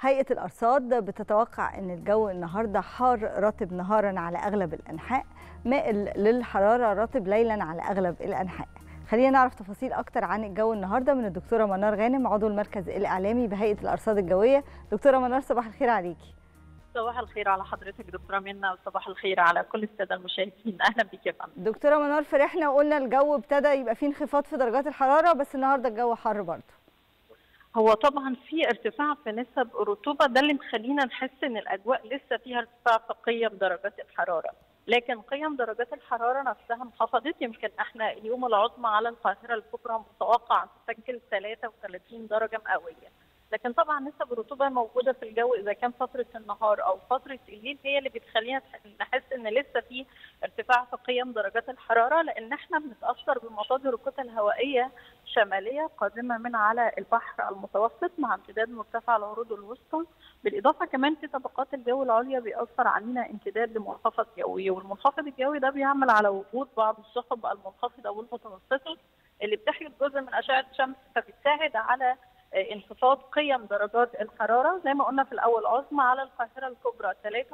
هيئة الأرصاد بتتوقع أن الجو النهاردة حار رطب نهارا على أغلب الأنحاء مائل للحرارة رطب ليلا على أغلب الأنحاء خلينا نعرف تفاصيل أكتر عن الجو النهاردة من الدكتورة منار غانم عضو المركز الإعلامي بهيئة الأرصاد الجوية دكتورة منار صباح الخير عليكي صباح الخير على حضرتك دكتوره منى وصباح الخير على كل الساده المشاهدين اهلا بك يا فندم دكتوره منار فرحنا وقلنا الجو ابتدى يبقى فيه انخفاض في درجات الحراره بس النهارده الجو حر برضه هو طبعا في ارتفاع في نسب الرطوبه ده اللي مخلينا نحس ان الاجواء لسه فيها ارتفاع في قيم درجات الحراره لكن قيم درجات الحراره نفسها انخفضت يمكن احنا اليوم العظمى على القاهره الكبرى متوقع ان تسجل 33 درجه مئويه لكن طبعا نسب الرطوبه موجوده في الجو اذا كان فتره النهار او فتره الليل هي اللي بتخلينا نحس ان لسه في ارتفاع في قيم درجات الحراره لان احنا بنتاثر بمصادر كتل هوائيه شماليه قادمه من على البحر المتوسط مع امتداد مرتفع العروض الوسطى بالاضافه كمان في طبقات الجو العليا بيأثر علينا امتداد لمنخفض جوي والمنخفض الجوي ده بيعمل على وجود بعض السحب المنخفضه والمتوسطه اللي بتحجب جزء من اشعه الشمس فبتساعد على انخفاض قيم درجات الحراره زي ما قلنا في الاول عظمى على القاهره الكبرى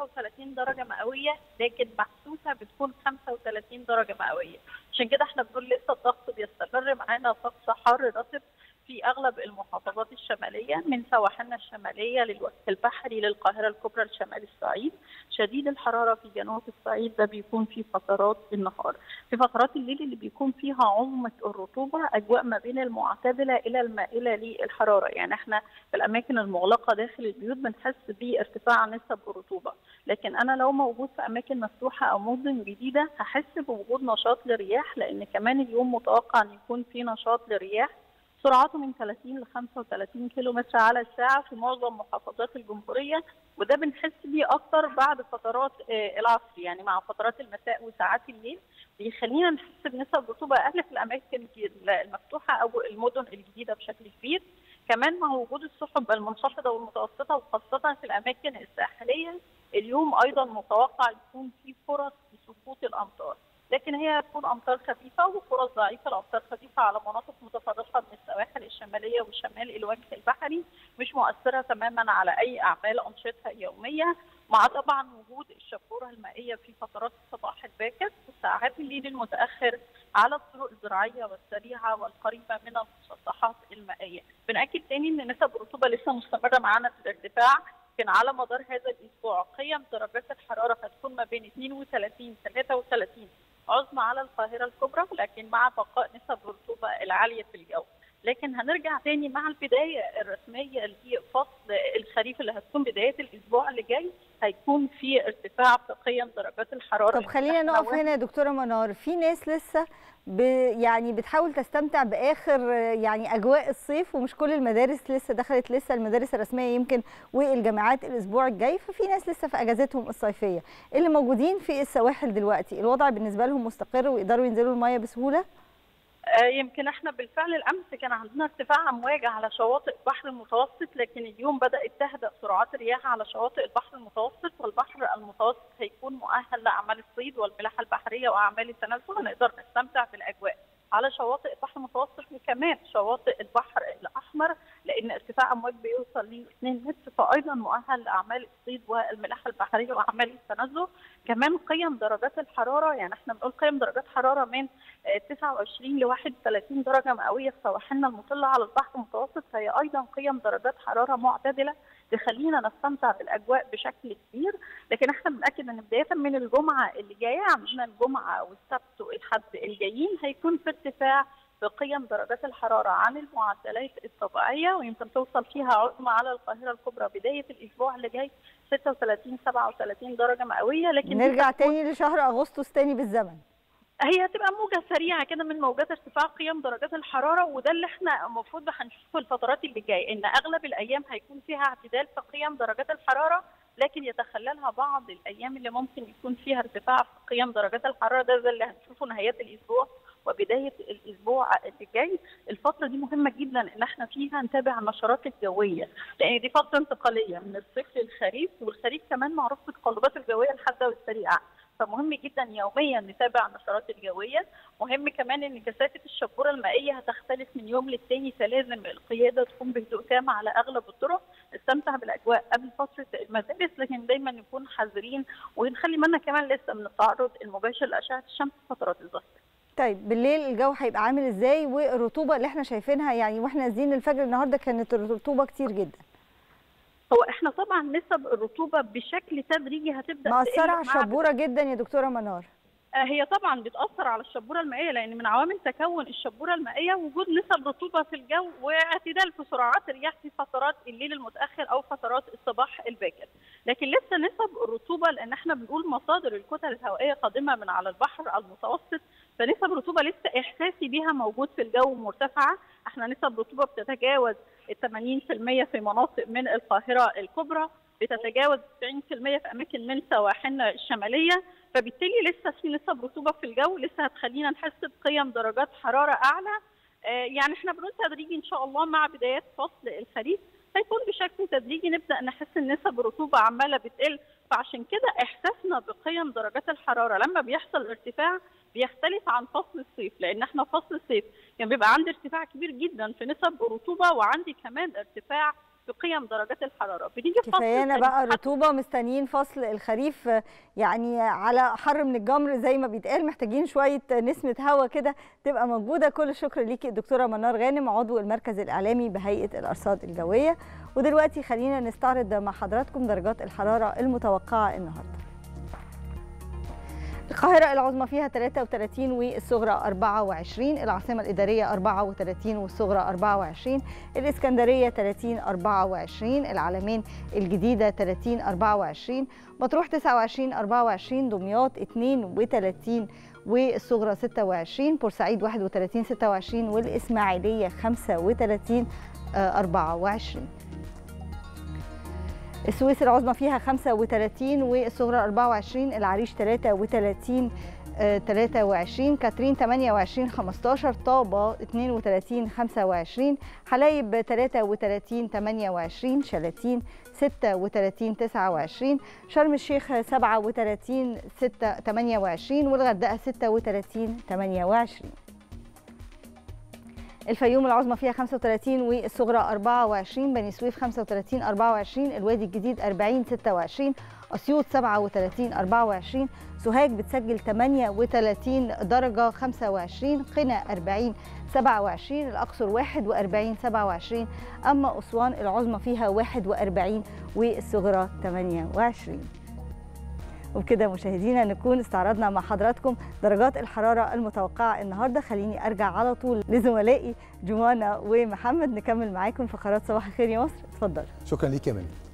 33 درجه مئويه لكن محسوسه بتكون 35 درجه مئويه عشان كده احنا بنقول لسه الضغط بيستمر معانا طقس حر رطب في اغلب المحافظات الشماليه من سواحلنا الشماليه للوجه البحري للقاهره الكبرى لشمال الصعيد شديد الحراره في جنوب الصعيد ده بيكون في فترات النهار في فترات الليل اللي بيكون فيها عمق الرطوبه اجواء ما بين المعتدله الى المائله للحراره يعني احنا في الاماكن المغلقه داخل البيوت بنحس بارتفاع نسب الرطوبه لكن انا لو موجود في اماكن مفتوحه او مدن جديده هحس بوجود نشاط للرياح لان كمان اليوم متوقع ان يكون في نشاط للرياح سرعته من 30 ل 35 كيلو متر على الساعة في معظم محافظات الجمهورية وده بنحس بيه أكتر بعد فترات العصر يعني مع فترات المساء وساعات الليل بيخلينا نحس بنسب رطوبة أقل في الأماكن المفتوحة أو المدن الجديدة بشكل كبير كمان مع وجود السحب المنخفضة والمتوسطة وخاصة في الأماكن الساحلية اليوم أيضا متوقع يكون في فرص لسقوط الأمطار لكن هي تكون امطار خفيفه وفرص ضعيفه لامطار خفيفه على مناطق متفرقه من السواحل الشماليه وشمال الوجه البحري مش مؤثره تماما على اي اعمال انشطه يوميه مع طبعا وجود الشبوره المائيه في فترات الصباح الباكر وساعات الليل المتاخر على الطرق الزراعيه والسريعه والقريبه من المسطحات المائيه. بناكد تاني ان نسب الرطوبه لسه مستمره معانا في الارتفاع لكن على مدار هذا الاسبوع قيم درجات الحراره هتكون ما بين 32 33 عظمى على القاهره الكبرى لكن مع بقاء نسب الرطوبه العاليه في الجو. لكن هنرجع تاني مع البدايه الرسميه لفصل الخريف اللي هتكون بدايه الاسبوع اللي جاي هيكون في ارتفاع في قيم درجات الحراره طب خلينا نقف هنا يا دكتوره منار في ناس لسه ب يعني بتحاول تستمتع باخر يعني اجواء الصيف ومش كل المدارس لسه دخلت لسه المدارس الرسميه يمكن والجامعات الاسبوع الجاي ففي ناس لسه في اجازتهم الصيفيه اللي موجودين في السواحل دلوقتي الوضع بالنسبه لهم مستقر ويقدروا ينزلوا الميه بسهوله يمكن احنا بالفعل الامس كان عندنا ارتفاع امواج على شواطئ البحر المتوسط لكن اليوم بدات تهدأ سرعات الرياح على شواطئ البحر المتوسط والبحر المتوسط هيكون مؤهل لاعمال الصيد والملاحه البحريه واعمال التنزل ونقدر نستمتع بالاجواء على شواطئ البحر المتوسط وكمان شواطئ البحر الاحمر لان ارتفاع امواج بيوصل ل 2 متر فايضا مؤهل لاعمال الصيد والملاحه البحريه واعمال التنزه كمان قيم درجات الحراره يعني احنا بنقول قيم درجات حراره من 29 ل 31 درجه مئويه في سواحلنا المطله على البحر المتوسط فهي ايضا قيم درجات حراره معتدله تخلينا نستمتع بالاجواء بشكل كبير لكن احنا بناكد ان بدايه من الجمعه اللي جايه عندنا الجمعه والسبت والحد الجايين هيكون في ارتفاع في قيم درجات الحراره عن المعدلات الطبيعيه ويمكن توصل فيها عظمى على القاهره الكبرى بدايه الاسبوع اللي جاي 36 37 درجه مئويه لكن نرجع تاني لشهر اغسطس تاني بالزمن هي هتبقى موجه سريعه كده من موجات ارتفاع قيم درجات الحراره وده اللي احنا المفروض هنشوفه الفترات اللي جايه ان اغلب الايام هيكون فيها اعتدال في قيم درجات الحراره لكن يتخللها بعض الايام اللي ممكن يكون فيها ارتفاع في قيم درجات الحراره ده, ده اللي هنشوفه نهايات الاسبوع وبدايه الاسبوع اللي جاي الفتره دي مهمه جدا ان احنا فيها نتابع النشرات الجويه لان دي فتره انتقاليه من الصيف للخريف والخريف كمان معروف بالتقلبات الجويه الحاده والسريعه فمهم جدا يوميا نتابع النشرات الجويه مهم كمان ان كثافه الشبوره المائيه هتختلف من يوم للتاني فلازم القياده تكون بهدوء تام على اغلب الطرق نستمتع بالاجواء قبل فتره المدارس لكن دايما نكون حذرين ونخلي بالنا كمان لسه من التعرض المباشر لاشعه الشمس فترات الظهر طيب بالليل الجو هيبقى عامل ازاي والرطوبه اللي احنا شايفينها يعني واحنا نازلين الفجر النهارده كانت الرطوبه كتير جدا هو احنا طبعا نسب الرطوبه بشكل تدريجي هتبدا مأثره على الشبوره جدا يا دكتوره منار هي طبعا بتاثر على الشبوره المائيه لان من عوامل تكون الشبوره المائيه وجود نسب رطوبه في الجو واعتدال في سرعات الرياح في فترات الليل المتاخر او فترات الصباح الباكر لكن لسه نسب الرطوبه لان احنا بنقول مصادر الكتل الهوائيه قادمه من على البحر المتوسط فنسب الرطوبه لسه احساسي بيها موجود في الجو مرتفعه احنا نسب رطوبه بتتجاوز ال 80% في مناطق من القاهره الكبرى بتتجاوز 90% في اماكن من سواحلنا الشماليه فبالتالي لسه في نسب رطوبه في الجو لسه هتخلينا نحس بقيم درجات حراره اعلى آه يعني احنا بنقول تدريجي ان شاء الله مع بدايات فصل الخريف هيكون بشكل تدريجي نبدا نحس ان نسب الرطوبه عماله بتقل فعشان كده احساسنا بقيم درجات الحراره لما بيحصل ارتفاع بيختلف عن فصل الصيف لان احنا فصل الصيف كان يعني بيبقى عندي ارتفاع كبير جدا في نسب الرطوبه وعندي كمان ارتفاع في قيم درجات الحراره بنيجي في كفايانا بقى رطوبه مستنيين فصل الخريف يعني على حر من الجمر زي ما بيتقال محتاجين شويه نسمه هواء كده تبقى موجوده كل الشكر ليكي الدكتوره منار غانم عضو المركز الاعلامي بهيئه الارصاد الجويه ودلوقتي خلينا نستعرض مع حضراتكم درجات الحراره المتوقعه النهارده القاهرة العظمى فيها 33 والصغرى 24 العاصمة الإدارية 34 والصغرى 24 الإسكندرية 30 24 العلمين الجديدة 30 24 مطروح 29 24 دمياط 32 والصغرى 26 بورسعيد 31 26 والإسماعيلية 35 24 السويس العظمى فيها 35 والصغرى 24 العريش 33 23 كاترين 28 15 طابة 32 25 حلايب 33 28 شلاتين 36 29 شرم الشيخ 37 6 28 والغردقة 36 28 الفيوم العظمى فيها 35 والصغرى 24 بني سويف 35 24 الوادي الجديد 40 26 اسيوط 37 24 سوهاج بتسجل 38 درجه 25 قنا 40 27 الاقصر 41 27 اما اسوان العظمى فيها 41 والصغرى 28 وبكده مشاهدينا نكون استعرضنا مع حضراتكم درجات الحرارة المتوقعة النهاردة خليني أرجع على طول لزملائي جمانة ومحمد نكمل معاكم فقرات صباح الخير يا مصر اتفضل شكرا ليك يا منى